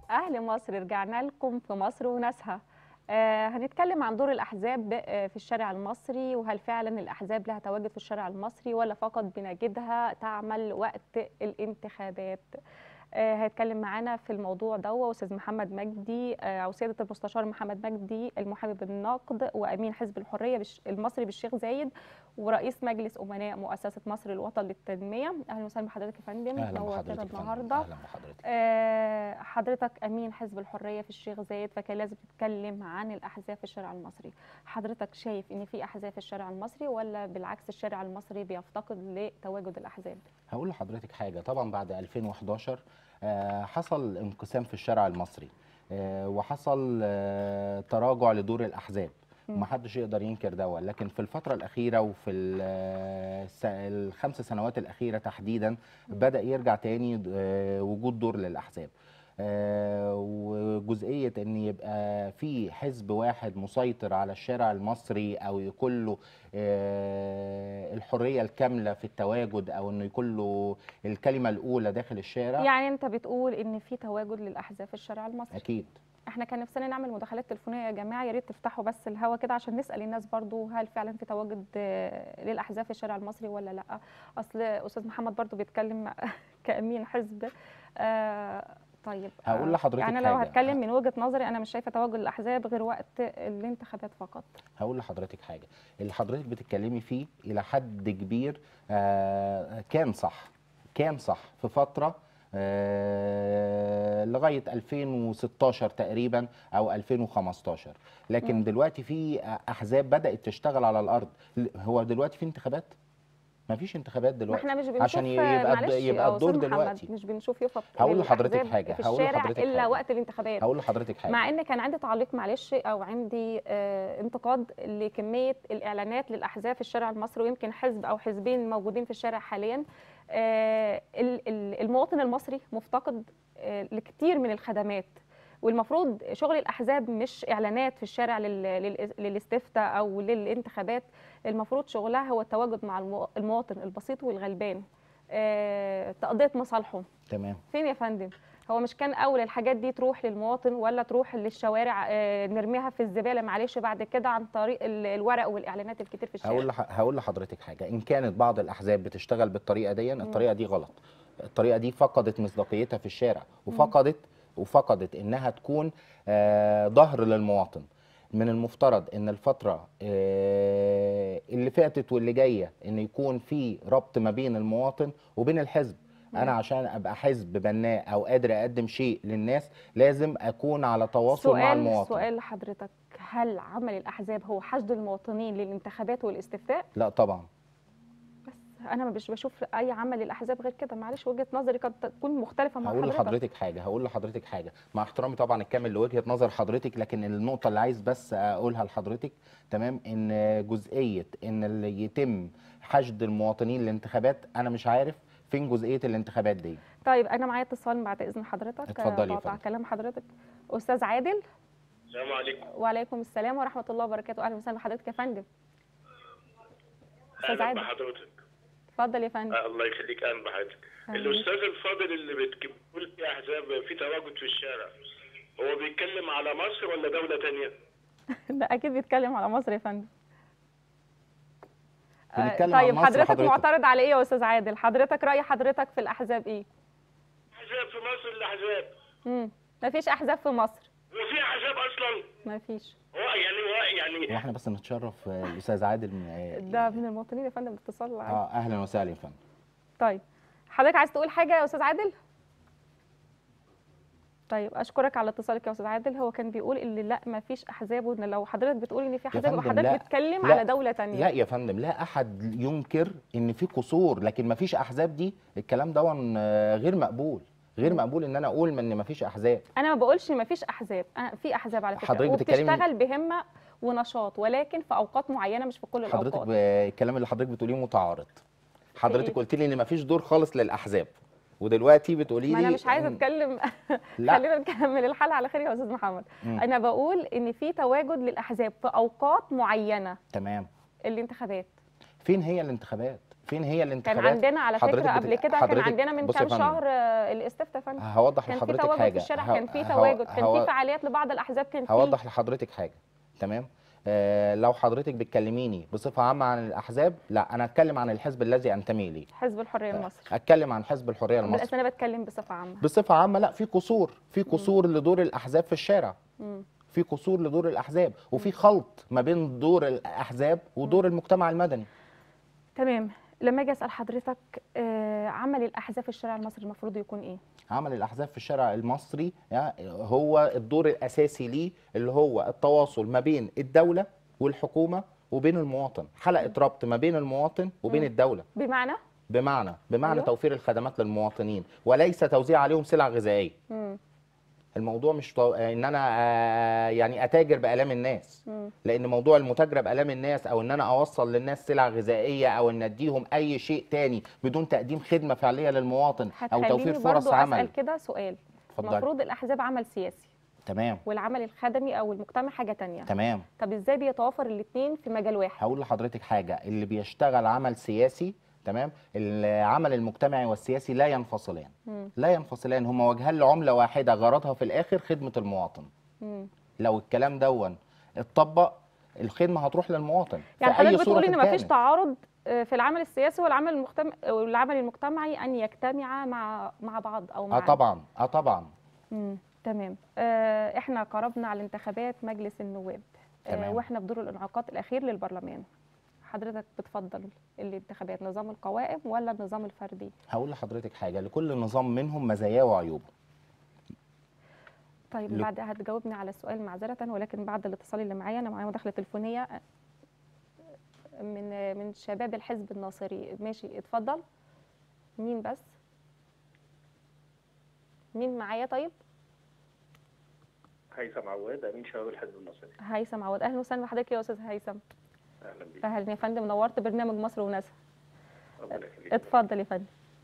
أهل مصر رجعنا لكم في مصر وناسها آه هنتكلم عن دور الأحزاب آه، في الشارع المصري وهل فعلا الأحزاب لها تواجد في الشارع المصري ولا فقط بنجدها تعمل وقت الانتخابات آه هيتكلم معانا في الموضوع ده أستاذ محمد مجدي آه، أو سيادة المستشار محمد مجدي المحامي بالنقد وأمين حزب الحرية بالش- المصري بالشيخ زايد ورئيس مجلس أمناء مؤسسة مصر الوطن للتنمية أهلا وسهلا بحضرتك يا فندم اهلا نورتنا بحضرتك يا فندم. النهارده اهلا بحضرتك آه، حضرتك امين حزب الحريه في الشيخ زايد فكان لازم تتكلم عن الاحزاب في الشارع المصري حضرتك شايف ان في احزاب في الشارع المصري ولا بالعكس الشارع المصري بيفتقد لتواجد الاحزاب هقول لحضرتك حاجه طبعا بعد 2011 آه، حصل انقسام في الشارع المصري آه، وحصل آه، تراجع لدور الاحزاب مم. ومحدش يقدر ينكر ده لكن في الفترة الأخيرة وفي ال- الس- الخمس سنوات الأخيرة تحديدا بدأ يرجع تاني آه، وجود دور للأحزاب آه، وجزئية ان يبقى في حزب واحد مسيطر على الشارع المصري او يكون له آه، الحرية الكاملة في التواجد او انه يكون له الكلمة الاولى داخل الشارع يعني انت بتقول ان في تواجد للاحزاب في الشارع المصري اكيد احنا كان نفسنا نعمل مداخلات تليفونيه يا جماعه يا ريت تفتحوا بس الهوا كده عشان نسال الناس برضو هل فعلا في تواجد آه، للاحزاب في الشارع المصري ولا لا اصل استاذ محمد برضو بيتكلم كامين حزب آه، طيب هقول آه، لحضرتك يعني لو حاجة. هتكلم من وجهه نظري انا مش شايفه تواجد الاحزاب غير وقت الانتخابات فقط هقول لحضرتك حاجة اللي حضرتك بتتكلمي فيه إلى حد كبير آه، كان صح كان صح في فترة آه، لغاية 2016 تقريبا أو 2015 لكن مم. دلوقتي في أحزاب بدأت تشتغل على الأرض هو دلوقتي في انتخابات؟ مفيش انتخابات ما دلوقتي احنا مش بنشوف عشان يبقى الد- معلش يبقى يا الدور أستاذ محمد، دلوقتي. مش بنشوف يفط هقول لحضرتك للأحزاب حاجة، في هقول الشارع لحضرتك الا حاجة. وقت الانتخابات هقول لحضرتك حاجة مع ان كان عندي تعليق معلش او عندي آه انتقاد لكميه الاعلانات للاحزاب في الشارع المصري ويمكن حزب او حزبين موجودين في الشارع حاليا آه ال- ال- المواطن المصري مفتقد آه لكتير من الخدمات والمفروض شغل الاحزاب مش اعلانات في الشارع لل- لل- للاستفتاء او للانتخابات المفروض شغلها هو التواجد مع المو- المواطن البسيط والغلبان آه تقضيه مصالحه تمام فين يا فندم هو مش كان اول الحاجات دي تروح للمواطن ولا تروح للشوارع آه، نرميها في الزباله معلش بعد كده عن طريق ال- الورق والاعلانات الكتير في الشارع هقول لح... هقول لحضرتك حاجه ان كانت بعض الاحزاب بتشتغل بالطريقه دي الطريقه دي غلط الطريقه دي فقدت مصداقيتها في الشارع وفقدت وفقدت انها تكون آه، ظهر للمواطن من المفترض ان الفتره آه، اللي فاتت واللي جايه ان يكون في ربط ما بين المواطن وبين الحزب انا عشان ابقى حزب بناء او قادر اقدم شيء للناس لازم اكون على تواصل مع سؤال المواطن سؤال لحضرتك هل عمل الاحزاب هو حشد المواطنين للانتخابات والاستفتاء لا طبعا انا مش بشوف اي عمل للاحزاب غير كده معلش وجهه نظري قد تكون مختلفه مع هقول حضرتك لحضرتك حاجه هقول لحضرتك حاجه مع احترامي طبعا الكامل لوجهه نظر حضرتك لكن النقطه اللي عايز بس اقولها لحضرتك تمام ان جزئيه ان اللي يتم حشد المواطنين للانتخابات انا مش عارف فين جزئيه الانتخابات دي طيب انا معايا اتصال بعد اذن حضرتك اتفضلي يا بقطع فندم. كلام حضرتك استاذ عادل السلام عليكم وعليكم السلام ورحمه الله وبركاته اهلا وسهلا بحضرتك يا فندم استاذ اهلا عادل بحضرتك اتفضل يا فندم آه الله يخليك اهلا بحضرتك أهلا الاستاذ الفاضل اللي بتك- بيقول في احزاب في تواجد في الشارع هو بيتكلم على مصر ولا دوله تانية؟ ده اكيد بيتكلم على مصر يا فندم آه، بنتكلم عن طيب مصر حضرتك, حضرتك. معترض على ايه يا استاذ عادل حضرتك راي حضرتك في الاحزاب ايه احزاب في مصر الاحزاب امم مفيش احزاب في مصر هو في احزاب اصلا؟ مفيش هو يعني هو يعني واحنا بس نتشرف آه، الاستاذ عادل من- ده من المواطنين يا فندم الاتصال عادي. اه اهلا وسهلا يا فندم طيب حضرتك عايز تقول حاجه يا استاذ عادل طيب اشكرك على اتصالك يا استاذ عادل هو كان بيقول ان لا ما فيش احزاب وان لو حضرتك بتقول ان في احزاب يبقى فندم، حضرتك لا. بتتكلم لا. على دوله تانية لا يا فندم لا احد ينكر ان في قصور لكن ما فيش احزاب دي الكلام ده غير مقبول غير مقبول ان انا اقول ان ما فيش احزاب انا ما بقولش ما فيش احزاب أنا في احزاب على فكره حضرتك بتتكلمي- وبتشتغل بهمه ونشاط ولكن في اوقات معينه مش في كل حضرتك الاوقات ب- الكلام اللي حضرتك بتقوليه متعارض حضرتك إيه؟ قلت لي ان ما فيش دور خالص للاحزاب ودلوقتي بتقولي لي ما انا مش عايزه إن- اتكلم لا. خلينا نكمل الحلقه على خير يا استاذ محمد مم. انا بقول ان في تواجد للاحزاب في اوقات معينه تمام الانتخابات فين هي الانتخابات فين هي كان الانتخابات عندنا على حضرتك فكره بت- قبل كده كان حضرتك- عندنا من بصي كام يا فندم. شهر آه، الاستفتاء فندم هوضح كان في لحضرتك تواجد حاجه في الشارع هو- كان في هو- تواجد كان هو- في فعاليات لبعض الاحزاب كان في هوضح لحضرتك حاجه تمام آه لو حضرتك بتكلميني بصفه عامه عن الاحزاب لا انا اتكلم عن الحزب الذي انتمي ليه حزب الحريه المصري اتكلم عن حزب الحريه بس المصري انا بتكلم بصفه عامه بصفه عامه لا في قصور في قصور لدور الاحزاب في الشارع مم. في قصور لدور الاحزاب وفي خلط ما بين دور الاحزاب ودور المجتمع المدني تمام لما اجي اسال حضرتك آه، عمل الاحزاب في الشارع المصري المفروض يكون ايه عمل الاحزاب في الشارع المصري يعني هو الدور الاساسي ليه اللي هو التواصل ما بين الدوله والحكومه وبين المواطن حلقه ربط ما بين المواطن وبين مم. الدوله بمعنى بمعنى بمعنى أيوة. أيوة. توفير الخدمات للمواطنين وليس توزيع عليهم سلع غذائيه مم. الموضوع مش تو... ان انا آه، يعني اتاجر بالام الناس مم. لان موضوع المتاجره بالام الناس او ان انا اوصل للناس سلع غذائيه او ان اديهم اي شيء تاني بدون تقديم خدمه فعليه للمواطن او هتخليني توفير فرص برضو عمل اسال كده سؤال اتفضلي المفروض الاحزاب عمل سياسي تمام والعمل الخدمي او المجتمع حاجه تانية تمام طب ازاي بيتوافر الاثنين في مجال واحد هقول لحضرتك حاجه اللي بيشتغل عمل سياسي تمام العمل المجتمعي والسياسي لا ينفصلان مم. لا ينفصلان هما وجهان لعمله واحده غرضها في الاخر خدمه المواطن مم. لو الكلام دون اتطبق الخدمه هتروح للمواطن يعني في أي حضرتك بتقول صورة ان مفيش كانت. تعارض آه، في العمل السياسي والعمل المجتمع والعمل المجتمعي ان يجتمعا مع مع بعض او مع اه طبعا اه طبعا مم. تمام آه، احنا قربنا على انتخابات مجلس النواب آه، تمام. واحنا في دور الانعقاد الاخير للبرلمان حضرتك بتفضل الانتخابات نظام القوائم ولا النظام الفردي هقول لحضرتك حاجه لكل نظام منهم مزاياه وعيوبه طيب لو- بعد هتجاوبني على السؤال معذره ولكن بعد الاتصال اللي معايا انا معايا مداخله تليفونيه من من شباب الحزب الناصري ماشي اتفضل مين بس مين معايا طيب هيثم عواد امين شباب الحزب الناصري هيثم عوض اهلا وسهلا بحضرتك يا استاذ هيثم اهلا بيك اهلا يا فندم نورت برنامج مصر وناسها ربنا يخليك اتفضل يا فندم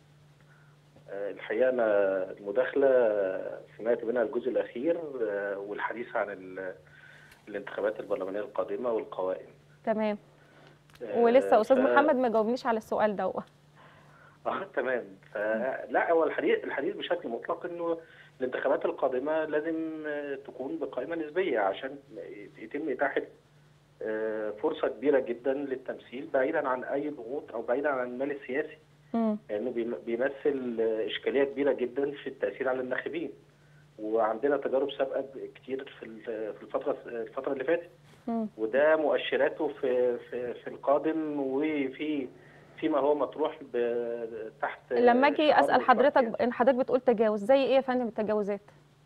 آه، الحقيقه انا المداخله سمعت منها الجزء الاخير آه، والحديث عن ال- الانتخابات البرلمانيه القادمه والقوائم تمام آه، ولسه استاذ ف- محمد ما جاوبنيش على السؤال ده اه تمام فلا هو الحديث الحديث بشكل مطلق انه الانتخابات القادمه لازم آه، تكون بقائمه نسبيه عشان يتم اتاحه آه، فرصه كبيره جدا للتمثيل بعيدا عن اي ضغوط او بعيدا عن المال السياسي مم. لانه بيم- بيمثل آه، اشكاليه كبيره جدا في التاثير على الناخبين وعندنا تجارب سابقه ب- كتير في ال- في الفتره الفتره اللي فاتت مم. وده مؤشراته في في في القادم وفي فيما هو مطروح ب- تحت لما اجي شعار اسال حضرتك الديمقراطية. ان حضرتك بتقول تجاوز زي ايه يا فندم التجاوزات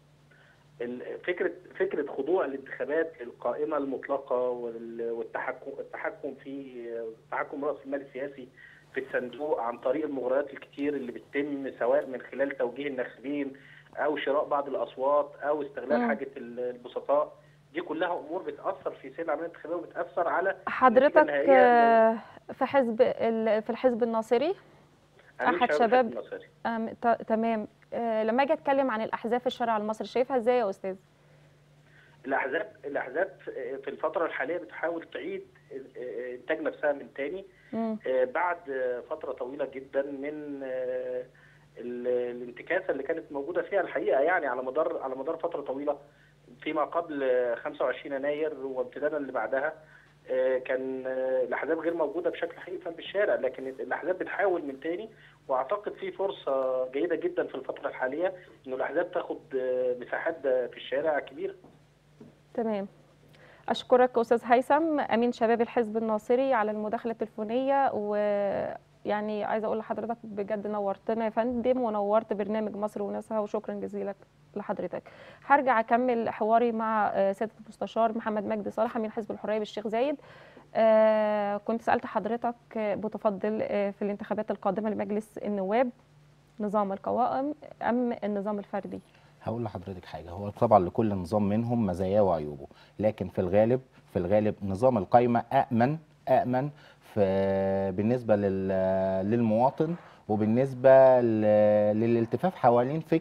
ال- فكره فكره خضوع الانتخابات للقائمه المطلقه وال- والتحكم التحكم في التحكم راس المال السياسي في الصندوق عن طريق المغريات الكتير اللي بتتم سواء من خلال توجيه الناخبين او شراء بعض الاصوات او استغلال مم. حاجه ال- البسطاء دي كلها امور بتاثر في سير العمليه الانتخابيه وبتاثر على حضرتك النهائية آه، في حزب ال- في الحزب الناصري أمين أحد شباب شباب- الحزب الناصري. آم، ت- تمام آه، لما اجي اتكلم عن الاحزاب في الشارع المصري شايفها ازاي يا استاذ الاحزاب الاحزاب في الفتره الحاليه بتحاول تعيد انتاج نفسها من تاني مم. بعد فتره طويله جدا من ال- الانتكاسه اللي كانت موجوده فيها الحقيقه يعني على مدار على مدار فتره طويله فيما قبل 25 يناير وامتدادا اللي بعدها كان الاحزاب غير موجوده بشكل حقيقي في الشارع لكن الاحزاب بتحاول من تاني واعتقد في فرصه جيده جدا في الفتره الحاليه انه الاحزاب تاخد مساحات في الشارع كبيره تمام اشكرك استاذ هيثم امين شباب الحزب الناصري على المداخله التليفونيه ويعني عايزه اقول لحضرتك بجد نورتنا يا فندم ونورت برنامج مصر وناسها وشكرا جزيلا لحضرتك هرجع اكمل حواري مع آه، سياده المستشار محمد مجدي صالح امين حزب الحريه بالشيخ زايد آه، كنت سالت حضرتك آه، بتفضل آه، في الانتخابات القادمه لمجلس النواب نظام القوائم ام النظام الفردي هقول لحضرتك حاجه هو طبعا لكل نظام منهم مزاياه وعيوبه لكن في الغالب في الغالب نظام القايمه امن امن في بالنسبه لل- للمواطن وبالنسبه ل- للالتفاف حوالين فكر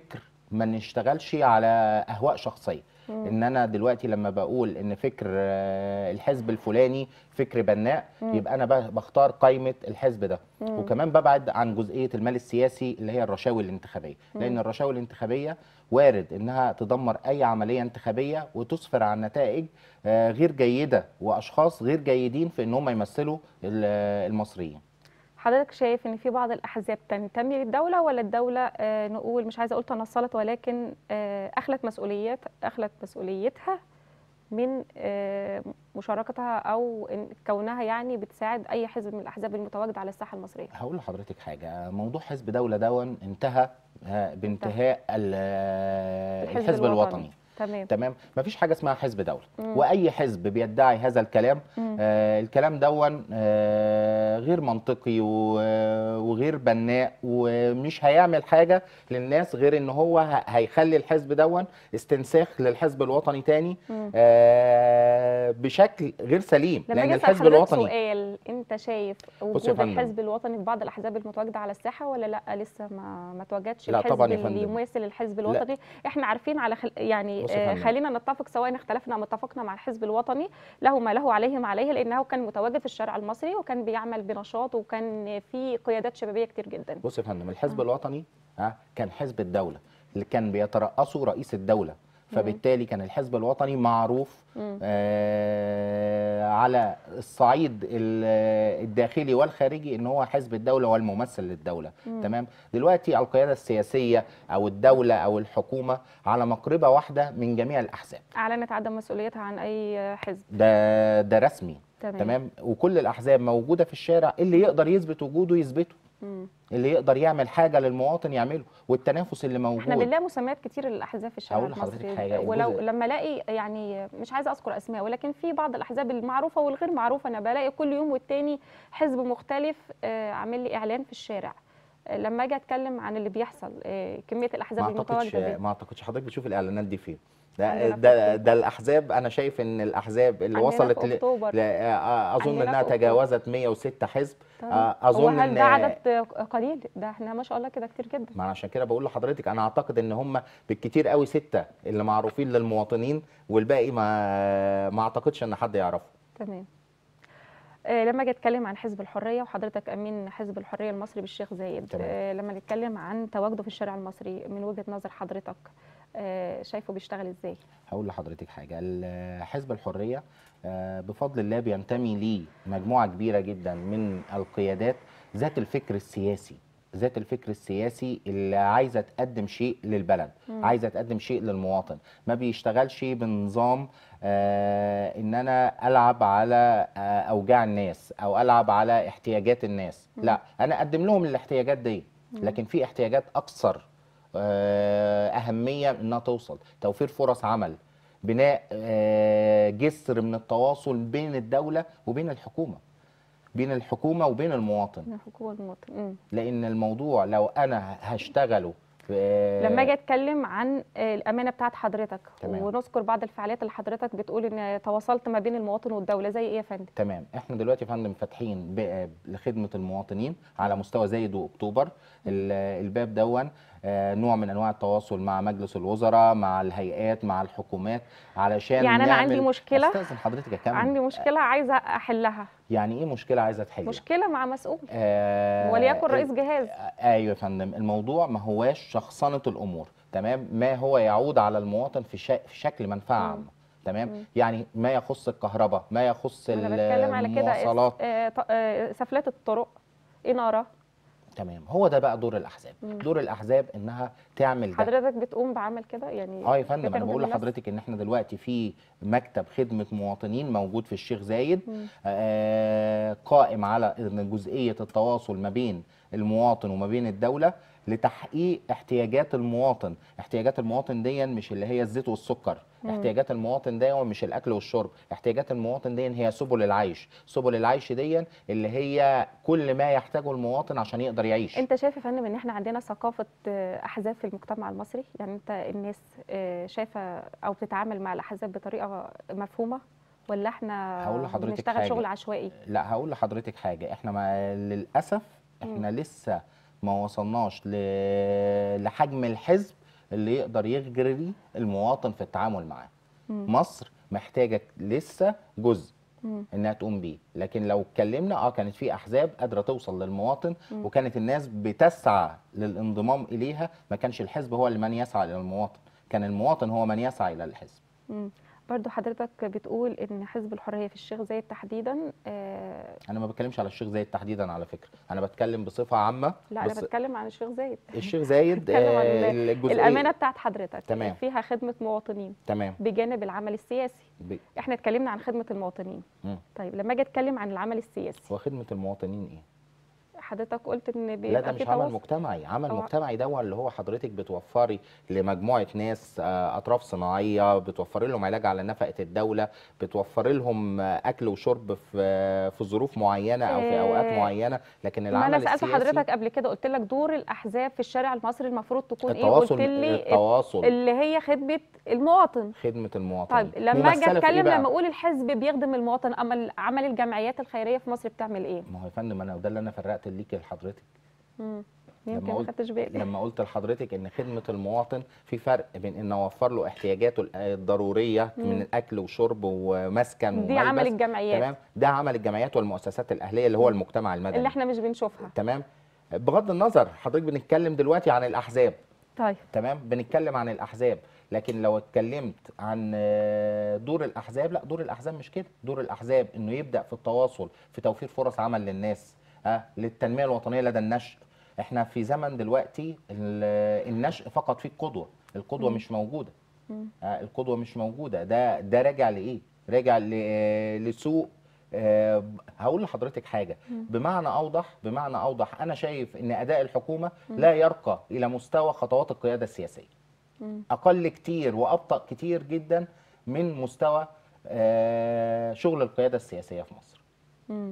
ما نشتغلش على اهواء شخصيه ان انا دلوقتي لما بقول ان فكر آه، الحزب الفلاني فكر بناء يبقى انا ب- بختار قائمه الحزب ده وكمان ببعد عن جزئيه المال السياسي اللي هي الرشاوي الانتخابيه لان الرشاوي الانتخابيه وارد انها تدمر اي عمليه انتخابيه وتسفر عن نتائج آه، غير جيده واشخاص غير جيدين في ان هم يمثلوا ال- المصريين حضرتك شايف ان في بعض الاحزاب تنتمي للدوله ولا الدوله آه، نقول مش عايزه اقول تنصلت ولكن آه، اخلت مسؤوليات اخلت مسؤوليتها من آه، مشاركتها او إن كونها يعني بتساعد اي حزب من الاحزاب المتواجده على الساحه المصريه هقول لحضرتك حاجه موضوع حزب دوله دون انتهى آه، بانتهاء ال- آه، الحزب الوطني تمام تمام مفيش حاجه اسمها حزب دوله واي حزب بيدعي هذا الكلام آه الكلام دون آه غير منطقي و- وغير بناء ومش هيعمل حاجه للناس غير ان هو ه- هيخلي الحزب دون استنساخ للحزب الوطني تاني آه بشكل غير سليم لما لان اجي اسال الحزب حضرتك الوطني سؤال انت شايف يا وجود فندم. الحزب الوطني في بعض الاحزاب المتواجده على الساحه ولا لا لسه ما ما تواجدش لا الحزب طبعاً يا اللي فندم. يماثل الحزب لا. الوطني احنا عارفين على خل... يعني بص يا آه، فندم. خلينا نتفق سواء اختلفنا ام اتفقنا مع الحزب الوطني له ما له عليه ما عليه لانه كان متواجد في الشارع المصري وكان بيعمل بنشاط وكان في قيادات شبابيه كتير جدا بص يا فندم الحزب الوطني ها كان حزب الدوله اللي كان بيترأسه رئيس الدوله فبالتالي كان الحزب الوطني معروف آه على الصعيد ال- الداخلي والخارجي ان هو حزب الدوله والممثل للدوله تمام دلوقتي القياده السياسيه او الدوله او الحكومه على مقربه واحده من جميع الاحزاب اعلنت عدم مسؤوليتها عن اي حزب ده ده رسمي تمام. تمام وكل الاحزاب موجوده في الشارع اللي يقدر يثبت وجوده يثبته اللي يقدر يعمل حاجه للمواطن يعمله والتنافس اللي موجود احنا بنلاقي مسميات كتير للاحزاب في الشارع أقول لحضرتك المصري حاجة، ولو الجزء- لما الاقي يعني مش عايزه اذكر اسماء ولكن في بعض الاحزاب المعروفه والغير معروفه انا بلاقي كل يوم والتاني حزب مختلف آه، عامل لي اعلان في الشارع آه، لما اجي اتكلم عن اللي بيحصل آه، كميه الاحزاب ما اعتقدش المتواجده دي ما اعتقدش حضرتك بتشوف الاعلانات دي فين عندنا ده في ده, أكتوبر. ده الاحزاب انا شايف ان الاحزاب اللي عندنا وصلت في ل... أكتوبر. ل... آه، اظن عندنا انها في أكتوبر. تجاوزت 106 حزب طبعاً. آه، هو اظن هل ان ده عدد آه، قليل ده احنا ما شاء الله كده كتير جدا ما أنا عشان كده بقول لحضرتك انا اعتقد ان هم بالكتير قوي ستة اللي معروفين للمواطنين والباقي ما ما اعتقدش ان حد يعرفه تمام آه، لما اجي اتكلم عن حزب الحريه وحضرتك امين حزب الحريه المصري بالشيخ زايد تمام. آه، لما نتكلم عن تواجده في الشارع المصري من وجهه نظر حضرتك آه، شايفه بيشتغل ازاي هقول لحضرتك حاجه ال- حزب الحريه آه، بفضل الله بينتمي ليه مجموعه كبيره جدا من القيادات ذات الفكر السياسي ذات الفكر السياسي اللي عايزه تقدم شيء للبلد عايزه تقدم شيء للمواطن ما بيشتغلش بنظام آه ان انا العب على آه اوجاع الناس او العب على احتياجات الناس لا انا اقدم لهم الاحتياجات دي لكن في احتياجات اكثر آه، اهميه انها توصل توفير فرص عمل بناء آه، جسر من التواصل بين الدوله وبين الحكومه بين الحكومه وبين المواطن من الحكومه والمواطن مم. لان الموضوع لو انا هشتغله في لما اجي اتكلم عن آه، الامانه بتاعت حضرتك تمام. ونذكر بعض الفعاليات اللي حضرتك بتقول ان تواصلت ما بين المواطن والدوله زي ايه يا فندم تمام احنا دلوقتي يا فندم فاتحين باب لخدمه المواطنين على مستوى زايد واكتوبر ال- الباب دون آه، نوع من انواع التواصل مع مجلس الوزراء مع الهيئات مع الحكومات علشان يعني أنا عندي نعمل- مشكلة، استاذن حضرتك اكمل عندي مشكله عايزه احلها يعني ايه مشكله عايزه تحل مشكله مع مسؤول آه وليكن رئيس جهاز ايوه يا فندم الموضوع ما هواش شخصنه الامور تمام ما هو يعود على المواطن في, شا... في شكل منفعه عامه تمام يعني ما يخص الكهرباء ما يخص انا بتكلم على كده المواصلات آه، ط- آه، سفلات الطرق اناره تمام هو ده بقى دور الاحزاب دور الاحزاب انها تعمل ده حضرتك بتقوم بعمل كده يعني اه يا فندم انا بتخدم بقول الناس؟ لحضرتك ان احنا دلوقتي في مكتب خدمه مواطنين موجود في الشيخ زايد آه قائم على إن جزئيه التواصل ما بين المواطن وما بين الدوله لتحقيق احتياجات المواطن احتياجات المواطن دي مش اللي هي الزيت والسكر احتياجات المواطن دي مش الاكل والشرب احتياجات المواطن دي هي سبل العيش سبل العيش دي اللي هي كل ما يحتاجه المواطن عشان يقدر يعيش انت شايف يا فندم ان احنا عندنا ثقافه آه، احزاب في المجتمع المصري يعني انت الناس آه، شايفه او بتتعامل مع الاحزاب بطريقه مفهومه ولا احنا هقول لحضرتك بنشتغل حاجة. شغل عشوائي لا هقول لحضرتك حاجه احنا ما للاسف احنا لسه ما وصلناش ل... لحجم الحزب اللي يقدر يغري المواطن في التعامل معاه مصر محتاجه لسه جزء انها تقوم بيه لكن لو اتكلمنا اه كانت في احزاب قادره توصل للمواطن وكانت الناس بتسعى للانضمام اليها ما كانش الحزب هو اللي من يسعى الى المواطن كان المواطن هو من يسعى الى الحزب مم. برضو حضرتك بتقول ان حزب الحريه في الشيخ زايد تحديدا آه انا ما بتكلمش على الشيخ زايد تحديدا على فكره انا بتكلم بصفه عامه لا انا بس بتكلم عن الشيخ زايد الشيخ زايد بتكلم عن آه، ال- الجزئيه الامانه بتاعت حضرتك تمام. فيها خدمه مواطنين تمام بجانب العمل السياسي ب... احنا اتكلمنا عن خدمه المواطنين مم. طيب لما اجي اتكلم عن العمل السياسي هو خدمه المواطنين ايه حضرتك قلت ان لا بيبقى ده في مش عمل تواصل مجتمعي عمل أو- مجتمعي ده هو اللي هو حضرتك بتوفري لمجموعه ناس آه، اطراف صناعيه بتوفري لهم علاج على نفقه الدوله بتوفري لهم آه، اكل وشرب في في ظروف معينه او في اوقات آه، معينه لكن ما العمل انا سالت السياسي حضرتك قبل كده قلت لك دور الاحزاب في الشارع المصري المفروض تكون ايه التواصل قلت لي التواصل اللي هي خدمه المواطن خدمه المواطن طيب لما اجي ممثلة في إيه اتكلم بقى؟ لما اقول الحزب بيخدم المواطن اما عمل الجمعيات الخيريه في مصر بتعمل ايه ما هو يا فندم انا ده اللي انا فرقت ليكي لحضرتك مم. لما يمكن ما قلت- خدتش بالي لما قلت لحضرتك ان خدمه المواطن في فرق بين ان اوفر له احتياجاته ال- الضروريه مم. من اكل وشرب ومسكن دي عمل وملبس الجمعيات تمام ده عمل الجمعيات والمؤسسات الاهليه اللي هو المجتمع المدني اللي احنا مش بنشوفها تمام بغض النظر حضرتك بنتكلم دلوقتي عن الاحزاب طيب تمام بنتكلم عن الاحزاب لكن لو اتكلمت عن آه، دور الاحزاب لا دور الاحزاب مش كده دور الاحزاب انه يبدا في التواصل في توفير فرص عمل للناس ها للتنميه الوطنيه لدى النشء احنا في زمن دلوقتي ال- النشء فقط فيه القدوه القدوه مم. مش موجوده مم. آه، القدوه مش موجوده ده ده راجع لايه راجع ل- لسوء آه، هقول لحضرتك حاجه مم. بمعنى اوضح بمعنى اوضح انا شايف ان اداء الحكومه لا يرقى الى مستوى خطوات القياده السياسيه مم. اقل كتير وابطا كتير جدا من مستوى آه، شغل القياده السياسيه في مصر مم.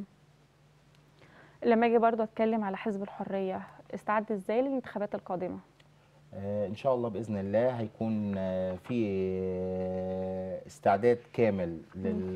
لما اجي برضو اتكلم على حزب الحريه استعد ازاي للانتخابات القادمه آه، ان شاء الله باذن الله هيكون آه، في آه، استعداد كامل لل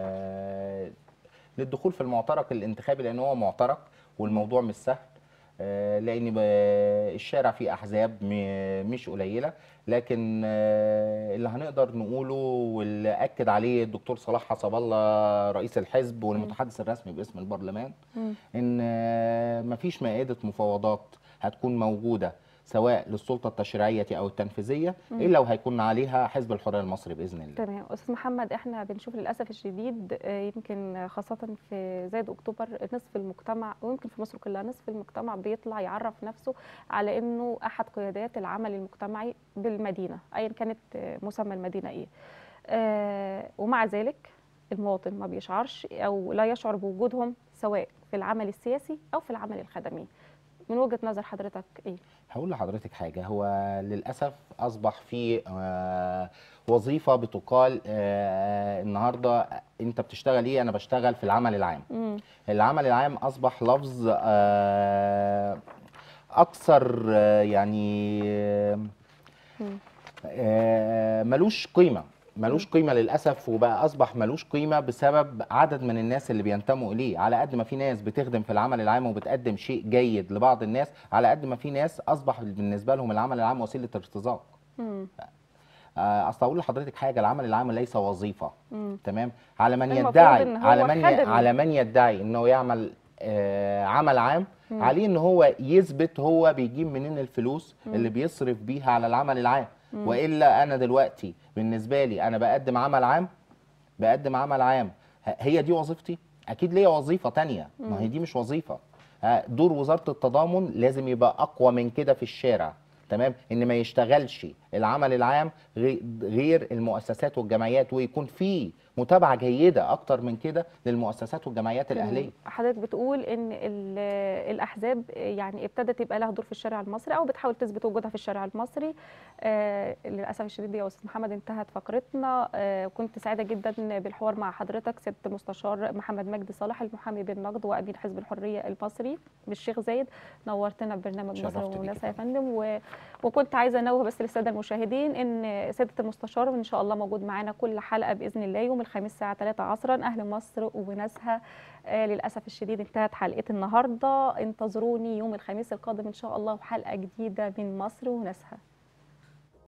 آه، للدخول في المعترك الانتخابي لان هو معترك والموضوع مش سهل آه، لان ب- الشارع فيه احزاب م- مش قليله لكن آه، اللي هنقدر نقوله واللي اكد عليه الدكتور صلاح حسب الله رئيس الحزب والمتحدث الرسمي باسم البرلمان مم. ان آه، مفيش مائده مفاوضات هتكون موجوده سواء للسلطه التشريعيه او التنفيذيه مم. الا وهيكون عليها حزب الحريه المصري باذن الله تمام استاذ محمد احنا بنشوف للاسف الشديد آه، يمكن خاصه في زايد اكتوبر نصف المجتمع ويمكن في مصر كلها نصف المجتمع بيطلع يعرف نفسه على انه احد قيادات العمل المجتمعي بالمدينه ايا كانت آه، مسمى المدينه ايه آه، ومع ذلك المواطن ما بيشعرش او لا يشعر بوجودهم سواء في العمل السياسي او في العمل الخدمي من وجهه نظر حضرتك ايه هقول لحضرتك حاجه هو للاسف اصبح في آه، وظيفه بتقال آه، النهارده انت بتشتغل ايه انا بشتغل في العمل العام مم. العمل العام اصبح لفظ آه، اكثر آه، يعني آه، مم. آه، ملوش قيمه ملوش قيمه للاسف وبقى اصبح ملوش قيمه بسبب عدد من الناس اللي بينتموا اليه على قد ما في ناس بتخدم في العمل العام وبتقدم شيء جيد لبعض الناس على قد ما في ناس اصبح بالنسبه لهم العمل العام وسيله ارتزاق مم. آه، اصل اقول لحضرتك حاجه العمل العام ليس وظيفه مم. تمام على من المفروض يدعي إن هو على من ي... خدمي. على من يدعي انه يعمل آه عمل عام مم. عليه ان هو يثبت هو بيجيب منين الفلوس مم. اللي بيصرف بيها على العمل العام مم. والا انا دلوقتي بالنسبه لي انا بقدم عمل عام بقدم عمل عام ه- هي دي وظيفتي اكيد ليا وظيفه تانية ما هي دي مش وظيفه ها، دور وزاره التضامن لازم يبقى اقوى من كده في الشارع تمام ان ما يشتغلش العمل العام غي- غير المؤسسات والجمعيات ويكون في متابعه جيده اكتر من كده للمؤسسات والجمعيات الاهليه حضرتك بتقول ان ال- الاحزاب يعني ابتدت يبقى لها دور في الشارع المصري او بتحاول تثبت وجودها في الشارع المصري آه للاسف الشديد يا استاذ محمد انتهت فقرتنا آه كنت سعيده جدا بالحوار مع حضرتك سياده المستشار محمد مجدي صالح المحامي بالنقد وامين حزب الحريه المصري بالشيخ زايد نورتنا ببرنامج مصر شرفت بيك يا والناس يا فندم. فندم و... وكنت عايزه انوه بس للساده المشاهدين ان سياده المستشار ان شاء الله موجود معانا كل حلقه باذن الله يوم الخميس الساعه 3 عصرا اهل مصر وناسها آه للاسف الشديد انتهت حلقه النهارده انتظروني يوم الخميس القادم ان شاء الله وحلقه جديده من مصر وناسها